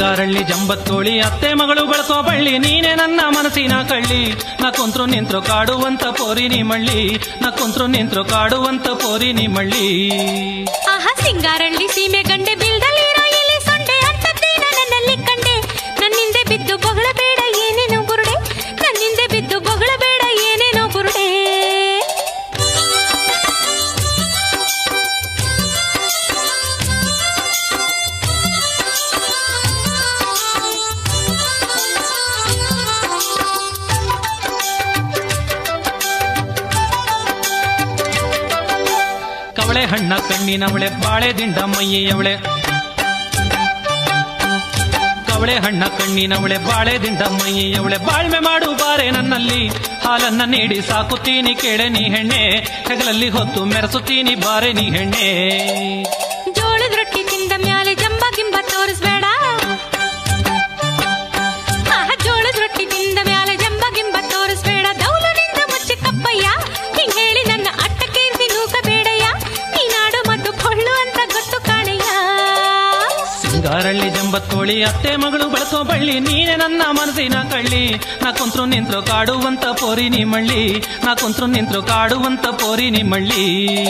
ಸಿಂಗಾರಳ್ಳಿ ಜಂಬತ್ತೋಳಿ ಅತ್ತೆ ಮಗಳು ಬಳಸೋ ಬಳ್ಳಿ ನೀನೆ ನನ್ನ ಮನಸ್ಸಿನ ಕಳ್ಳಿ ನಾ ಕುಂತ್ರು ನಿಂತ್ರು ಕಾಡುವಂತ ಪೋರಿ ನೀ ಮಳ್ಳಿ ನಾ ಕುಂತ್ರು ನಿಂತ್ರು ಕಾಡುವಂತ ಪೋರಿ ನೀ ಮಳ್ಳಿ ಆಹಾ ಸಿಂಗಾರಳ್ಳಿ ಸೀಮೆ ಗಂಡೆ ಬಿಲ್ದಲ್ಲಿರೋ ಇಲ್ಲಿ ಸೊಂಡೆ ಅಂತದ್ದೇನ ನನ್ನಲ್ಲಿ ಕಂಡೆ ನನ್ನಿಂದೆ ಬಿದ್ದು ಬೊಗಳಬೇಡ ಏನೇನೋ ಬುರುಡೆ ನನ್ನಿಂದೆ ಬಿದ್ದು ಬೊಗಳಬೇಡ ಏನೇನೋ ಬುರುಡೆ ಕವಳೆ ಹಣ್ಣ ಕಣ್ಣಿನವಳೆ ಬಾಳೆ ದಿಂಡ ಮೈಯವಳೆ ಕವಳೆ ಹಣ್ಣ ಕಣ್ಣಿನವಳೆ ಬಾಳೆ ದಿಂಡ ಮೈಯವಳೆ ಬಾಳ್ಮೆ ಮಾಡು ಬಾರೆ ನನ್ನಲ್ಲಿ ಹಾಲನ್ನ ನೀಡಿ ಸಾಕುತ್ತೀನಿ ಕೇಳೆ ನೀ ಹೆಣ್ಣೆ ಹೆಗಲಲ್ಲಿ ಹೊತ್ತು ಮೆರೆಸುತ್ತೀನಿ ಬಾರೆ ನೀ ಹೆಣ್ಣೆ ಜೋಳದ ರೊಟ್ಟಿ ತಿಂದ ಮ್ಯಾಲೆ ಜಂಬ ಗಿಂಬ ತೋರಿಸ್ಬೇಡ ಆಹಾ ಜೋಳದ ರೊಟ್ಟಿ ತಿಂದ ಮ್ಯಾಲೆ ಜಂಬ ಗಿಂಬ ತೋರಿಸ್ಬೇಡ ದೌಲನಿಂದ ಮುಚ್ಚಿ ಕಪ್ಪಯ್ಯ ಹಿಂಗ್ ಹೇಳಿ ನನ್ನ ಅಟ್ಟಕ್ಕೇರಿಸಿ ನೂಕಬೇಡಯ್ಯ ನೀನಾಡು ಮತ್ತು ಪೊಳ್ಳು ಅಂತ ಗೊತ್ತು ಕಾಣಯ್ಯ ಸಿಂಗಾರಳ್ಳಿ ಜಂಬತ್ತೋಳಿ ಅತ್ತೆ ಮಗಳು ಬಳಸೋ ಬಳ್ಳಿ ನೀನೆ ನನ್ನ ಮನಸ್ಸಿನ ಕಳ್ಳಿ ನಾ ಕುಂತ್ರು ನಿಂತ್ರು ಕಾಡುವಂತ ಪೋರಿ ನೀ ಮಳ್ಳಿ ನಾ ಕುಂತ್ರು ನಿಂತ್ರು ಕಾಡುವಂತ ಪೋರಿ ನೀ ಮಳ್ಳಿ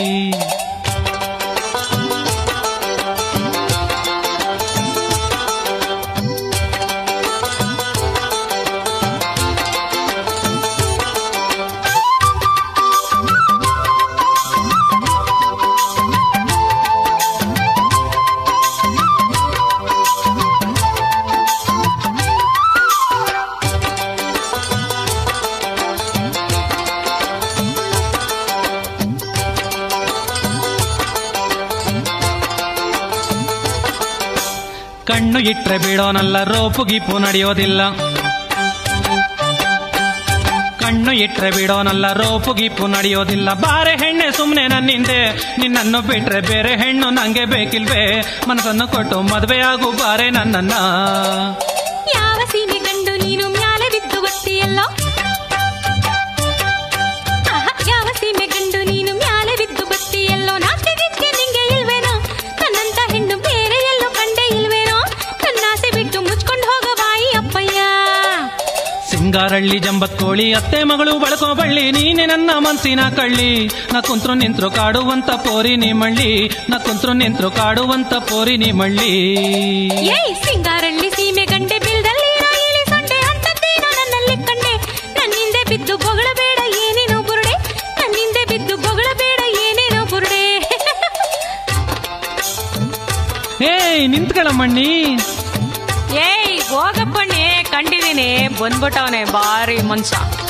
ಕಣ್ಣು ಇಟ್ರೆ ಬಿಡೋನಲ್ಲ ರೋಪು ಗೀಪು ನಡೆಯೋದಿಲ್ಲ ಕಣ್ಣು ಇಟ್ರೆ ಬಿಡೋನಲ್ಲ ರೋಪು ಗೀಪು ನಡೆಯೋದಿಲ್ಲ ಬಾರೆ ಹೆಣ್ಣೆ ಸುಮ್ನೆ ನನ್ನಿಂದೆ ನಿನ್ನನ್ನು ಬಿಟ್ರೆ ಬೇರೆ ಹೆಣ್ಣು ನಂಗೆ ಬೇಕಿಲ್ವೇ ಮನಸ್ಸನ್ನು ಕೊಟ್ಟು ಮದುವೆಯಾಗು ಬಾರೆ ನನ್ನನ್ನ ಯಾವ ಸೀಮೆ ಗಂಡು ನೀನು ಮ್ಯಾಲೆ ಬಿದ್ದು ಬತ್ತಿಯಲ್ಲೋ ಆಹಾ, ಯಾವ ಸೀಮೆ ಗಂಡು ನೀನು ಮ್ಯಾಲೆ ಬಿದ್ದು ಬತ್ತಿಯಲ್ಲೋ ನಾಚಿಕೆ ನಿಂಗೆ ಇಲ್ವೇನೋ ನನ್ನಂತ ಹೆಣ್ಣು ಬೇರೆ ಎಲ್ಲೋ ಕಂಡೆ ಇಲ್ವೇನೋ ನನ್ನ ಆಸೆ ಬಿಟ್ಟು ಮುಚ್ಕೊಂಡು ಹೋಗ ಬಾಯಿ ಅಪ್ಪಯ್ಯ ಸಿಂಗಾರಳ್ಳಿ ಜಂಬತ್ಕೋಳಿ ಅತ್ತೆ ಮಗಳು ಬಳಕೋ ಬಳ್ಳಿ ನೀನೆ ನನ್ನ ಮನ್ಸಿನ ಕಳ್ಳಿ ನಾ ಕುಂತ್ರು ನಿಂತ್ರು ಕಾಡುವಂತ ಪೋರಿ ನೀ ಮಳ್ಳಿ ನಾ ಕುಂತ್ರು ನಿಂತ್ರು ಕಾಡುವಂತ ಪೋರಿ ನೀ ಮಳ್ಳಿ ಏಯ್ ಸಿಂಗಾರಳ್ಳಿ ಸೀಮೆ ಗಂಡೆ ಬಿಲ್ದಲ್ಲಿ ರಾಯಿಲಿ ಸೊಂಡೆ ಅಂತದ್ದೇನೋ ನನ್ನಲ್ಲಿ ಕಂಡೆ ನನ್ನಿಂದೆ ಬಿದ್ದು ಬೊಗಳಬೇಡ ಏನೇನೋ ಬುರುಡೆ ನನ್ನಿಂದೆ ಬಿದ್ದು ಬೊಗಳಬೇಡ ಏನೇನೋ ಬುರುಡೆ ಏಯ್ ನಿಂತ್ಕೊಳ್ಳಮ್ಮಣ್ಣಿ ಏಯ್ ಹೋಗಪ್ಪಣ್ಣಿ ಕಂಡಿದೀನಿ ಬಂದ್ಬಿಟ್ಟವನೆ ಬಾರಿ ಮನ್ಸ